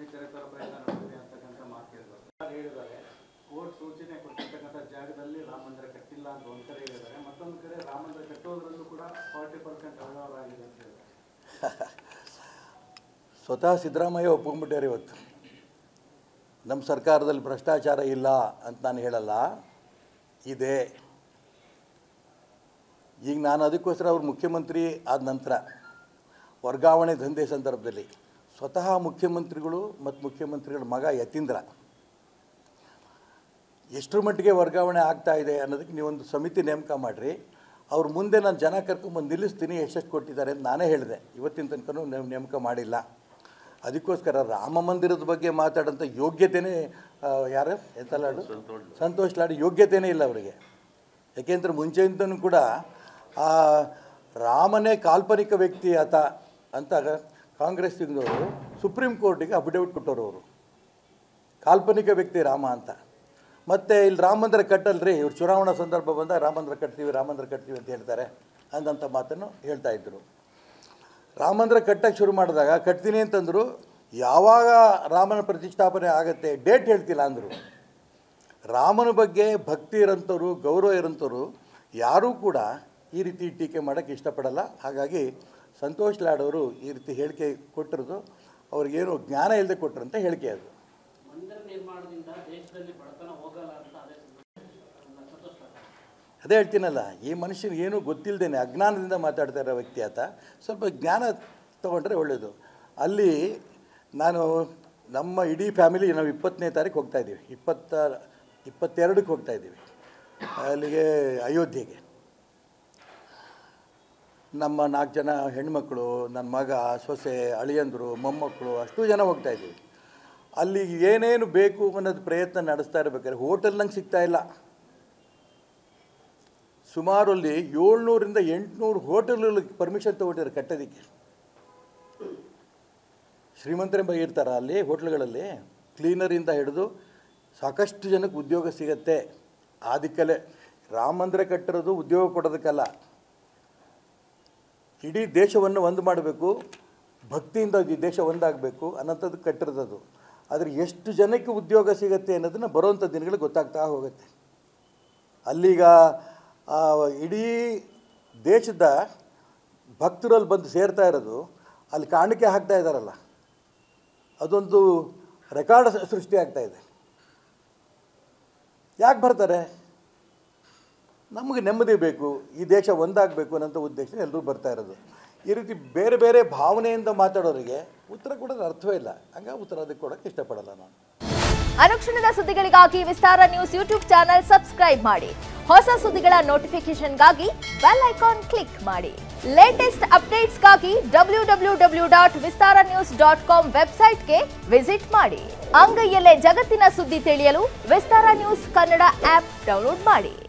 ನದಿ ಕರೆತರೋ ಪ್ರಯತ್ನ ನಡೆದಿದೆ ಅಂತಕ್ಕಂಥ ಮಾತು ಹೇಳಿದ್ರು ಯಾರು ಹೇಳಿದ್ದಾರೆ ಕೋರ್ಟ್ ಸೂಚನೆ ಕೊಟ್ಟಿರ್ತಕ್ಕಂಥ ಜಾಗದಲ್ಲಿ ರಾಮ ಮಂದಿರ ಕಟ್ಟಿಲ್ಲ ಅಂತ ಒಂದು ಕಡೆ ಹೇಳಿದ್ದಾರೆ ಮತ್ತೊಂದು ಕಡೆ ರಾಮ ಮಂದಿರ ಕಟ್ಟೋದ್ರಲ್ಲೂ ಕೂಡ ಫಾರ್ಟಿ ಪರ್ಸೆಂಟ್ ಅವ್ಯವಹಾರ ಆಗಿದೆ ಅಂತ ಹೇಳಿದ್ದಾರೆ ಸ್ವತಃ ಸಿದ್ದರಾಮಯ್ಯ ಒಪ್ಕೊಂಡ್ಬಿಟ್ಟಾರೆ ಇವತ್ತು ನಮ್ಮ ಸರ್ಕಾರದಲ್ಲಿ ಭ್ರಷ್ಟಾಚಾರ ಇಲ್ಲ ಅಂತ ನಾನು ಹೇಳಲ್ಲ ಇದೆ ಈಗ ನಾನು ಅದಕ್ಕೋಸ್ಕರ ಅವ್ರು ಮುಖ್ಯಮಂತ್ರಿ ಆದ ನಂತರ ವರ್ಗಾವಣೆ ದಂಧೆ ಸಂದರ್ಭದಲ್ಲಿ ಸ್ವತಃ ಮುಖ್ಯಮಂತ್ರಿಗಳು ಮತ್ತು ಮುಖ್ಯಮಂತ್ರಿಗಳ ಮಗ ಯತೀಂದ್ರ ಎಷ್ಟರ ಮಟ್ಟಿಗೆ ವರ್ಗಾವಣೆ ಆಗ್ತಾ ಇದೆ ಅನ್ನೋದಕ್ಕೆ ನೀವೊಂದು ಸಮಿತಿ ನೇಮಕ ಮಾಡಿರಿ ಅವ್ರ ಮುಂದೆ ನಾನು ಜನ ಕರ್ಕೊಂಬಂದು ನಿಲ್ಲಿಸ್ತೀನಿ ಎಷ್ಟೆಷ್ಟು ಕೊಟ್ಟಿದ್ದಾರೆ ಅಂತ ನಾನೇ ಹೇಳಿದೆ ಇವತ್ತಿನ ತನಕನೂ ನೇಮ್- ನೇಮಕ ಮಾಡಿಲ್ಲ ಅದಕ್ಕೋಸ್ಕರ ರಾಮ ಮಂದಿರದ ಬಗ್ಗೆ ಮಾತಾಡೋಂಥ ಯೋಗ್ಯತೆಯೇ ಆ, ಯಾರು ಎಂತಲ್ಲ ಸಂತೋಷ್ ಲಾಡ್ ಯೋಗ್ಯತೆಯೇ ಇಲ್ಲ ಅವರಿಗೆ ಯಾಕೆಂದ್ರೆ ಮುಂಚೆಯಿಂದನೂ ಕೂಡ ಆ ರಾಮನೇ ಕಾಲ್ಪನಿಕ ವ್ಯಕ್ತಿ ಆತ ಅಂತ ಕಾಂಗ್ರೆಸ್ಸಿನವರು ಸುಪ್ರೀಂ ಕೋರ್ಟಿಗೆ ಅಫಿಡವಿಟ್ ಕೊಟ್ಟವರು ಅವರು ಕಾಲ್ಪನಿಕ ವ್ಯಕ್ತಿ ರಾಮ ಅಂತ ಮತ್ತು ಇಲ್ಲಿ ರಾಮ ಮಂದಿರ ಕಟ್ಟಲ್ರಿ ಇವ್ರು ಚುನಾವಣಾ ಸಂದರ್ಭ ಬಂದಾಗ ರಾಮ ಮಂದಿರ ಕಟ್ತೀವಿ ರಾಮ ಮಂದಿರ ಕಟ್ತೀವಿ ಅಂತ ಹೇಳ್ತಾರೆ ಅಂದಂಥ ಮಾತನ್ನು ಹೇಳ್ತಾ ಇದ್ದರು ರಾಮ ಮಂದಿರ ಕಟ್ಟಕ್ಕೆ ಶುರು ಮಾಡಿದಾಗ ಕಟ್ತೀನಿ ಅಂತಂದರು ಯಾವಾಗ ರಾಮನ ಪ್ರತಿಷ್ಠಾಪನೆ ಆಗುತ್ತೆ ಡೇಟ್ ಹೇಳ್ತಿಲ್ಲ ಅಂದರು ರಾಮನ ಬಗ್ಗೆ ಭಕ್ತಿ ಇರೋಂಥವ್ರು ಗೌರವ ಇರೋಂಥವ್ರು ಯಾರೂ ಕೂಡ ಈ ರೀತಿ ಟೀಕೆ ಮಾಡೋಕ್ಕೆ ಇಷ್ಟಪಡಲ್ಲ ಹಾಗಾಗಿ ಸಂತೋಷ್ ಲಾಡ್ ಅವರು ಈ ರೀತಿ ಹೇಳಿಕೆ ಕೊಟ್ಟಿರೋದು ಅವ್ರಿಗೇನು ಜ್ಞಾನ ಇಲ್ಲದೆ ಕೊಟ್ಟರಂತ ಹೇಳಿಕೆ ಅದು ಮಂದಿರ ನಿರ್ಮಾಣದಿಂದ ದೇಶದಲ್ಲಿ ಬಡತನ ಹೋಗಲ್ಲ ಅಂತ ಅದೇ ಸಂತೋಷ ಅದೇ ಹೇಳ್ತೀನಲ್ಲ ಈ ಮನುಷ್ಯನಿಗೆ ಏನೂ ಗೊತ್ತಿಲ್ಲದೇನೆ ಅಜ್ಞಾನದಿಂದ ಮಾತಾಡ್ತಾ ಇರೋ ವ್ಯಕ್ತಿ ಆತ ಸ್ವಲ್ಪ ಜ್ಞಾನ ತೊಗೊಂಡ್ರೆ ಒಳ್ಳೆಯದು ಅಲ್ಲಿ ನಾನು ನಮ್ಮ ಇಡೀ ಫ್ಯಾಮಿಲಿ ನಾವು ಇಪ್ಪತ್ತನೇ ತಾರೀಕು ಹೋಗ್ತಾ ಇದ್ದೀವಿ ಇಪ್ಪತ್ತ ಇಪ್ಪತ್ತೆರಡಕ್ಕೆ ಹೋಗ್ತಾ ಇದ್ದೀವಿ ಅಲ್ಲಿಗೆ ಅಯೋಧ್ಯೆಗೆ ನಮ್ಮ ನಾಲ್ಕು ಜನ ಹೆಣ್ಮಕ್ಳು ನನ್ನ ಮಗ ಸೊಸೆ ಅಳಿಯಂದರು ಮೊಮ್ಮಕ್ಕಳು ಅಷ್ಟು ಜನ ಹೋಗ್ತಾ ಇದ್ದೀವಿ ಅಲ್ಲಿ ಏನೇನು ಬೇಕು ಅನ್ನೋದು ಪ್ರಯತ್ನ ನಡೆಸ್ತಾ ಇರ್ಬೇಕಾದ್ರೆ ಹೋಟೆಲ್ ನಂಗೆ ಸಿಗ್ತಾ ಇಲ್ಲ ಸುಮಾರು ಅಲ್ಲಿ ಏಳ್ನೂರಿಂದ ಎಂಟುನೂರು ಹೋಟೆಲ್ಗಳಿಗೆ ಪರ್ಮಿಷನ್ ತೊಗೊಂಡಿದ್ದಾರೆ ಕಟ್ಟೋದಕ್ಕೆ ಶ್ರೀಮಂತರೇ ಬ- ಇರ್ತಾರ ಅಲ್ಲಿ ಹೋಟ್ಲ್ಗಳಲ್ಲಿ ಕ್ಲೀನರಿಂದ ಹಿಡಿದು ಸಾಕಷ್ಟು ಜನಕ್ಕೆ ಉದ್ಯೋಗ ಸಿಗತ್ತೆ ಆ ದಿಕ್ಕಲ್ಲೇ ರಾಮ ಮಂದಿರ ಕಟ್ಟಿರೋದು ಉದ್ಯೋಗ ಕೊಡೋದಕ್ಕಲ್ಲ ಇಡೀ ದೇಶವನ್ನು ಒಂದು ಮಾಡಬೇಕು ಭಕ್ತಿಯಿಂದ ಈ ದೇಶ ಒಂದಾಗಬೇಕು ಅನ್ನೋಂಥದ್ದು ಕಟ್ಟಿರೋದು ಆದರೆ ಎಷ್ಟು ಜನಕ್ಕೆ ಉದ್ಯೋಗ ಸಿಗತ್ತೆ ಅನ್ನೋದನ್ನು ಬರೋವಂಥ ದಿನಗಳು ಗೊತ್ತಾಗ್ತಾ ಹೋಗುತ್ತೆ ಅಲ್ಲೀಗ ಆ, ಇಡೀ ದೇಶದ ಭಕ್ತರಲ್ಲಿ ಬಂದು ಸೇರ್ತಾ ಇರೋದು ಅಲ್ಲಿ ಕಾಣಿಕೆ ಹಾಕ್ತಾ ಇದ್ದಾರಲ್ಲ ಅದೊಂದು ರೆಕಾರ್ಡ್ ಸೃಷ್ಟಿ ಆಗ್ತಾ ಇದೆ ಯಾಕೆ ಬರ್ತಾರೆ ನಮಗೆ ನೆಮ್ಮದಿ ಬೇಕು ಈ ದೇಶ ಒಂದಾಗಬೇಕು ಅನ್ನೋಂಥ ಉದ್ದೇಶ ಎಲ್ಲರೂ ಬರ್ತಾ ಇರೋದು ಈ ರೀತಿ ಬೇರೆ ಬೇರೆ ಭಾವನೆಯಿಂದ ಮಾತಾಡೋರಿಗೆ ಉತ್ತರ ಕೊಡೋದು ಅರ್ಥವೇ ಇಲ್ಲ ಹಂಗಾಗಿ ಉತ್ತರ ಅದಕ್ಕೆ ಕೊಡೋಕ್ಕೆ ಇಷ್ಟಪಡಲ್ಲ ನಾನು ಅನುಕ್ಷಣದ ಸುದ್ದಿಗಳಿಗಾಗಿ Vistara news YouTube channel subscribe ಮಾಡಿ ಹೊಸ ಸುದ್ದಿಗಳ ನೋಟಿಫಿಕೇಶನ್ಗಾಗಿ ಬೆಲ್ ಐಕಾನ್ ಕ್ಲಿಕ್ ಮಾಡಿ ಲೇಟೆಸ್ಟ್ ಅಪ್ಡೇಟ್ಸ್ಗಾಗಿ W W W dot Vistara news dot com ವೆಬ್ಸೈಟ್ಗೆ ವಿಸಿಟ್ ಮಾಡಿ ಅಂಗೈಯಲ್ಲೇ ಜಗತ್ತಿನ ಸುದ್ದಿ ತಿಳಿಯಲು Vistara news Kannada app download ಮಾಡಿ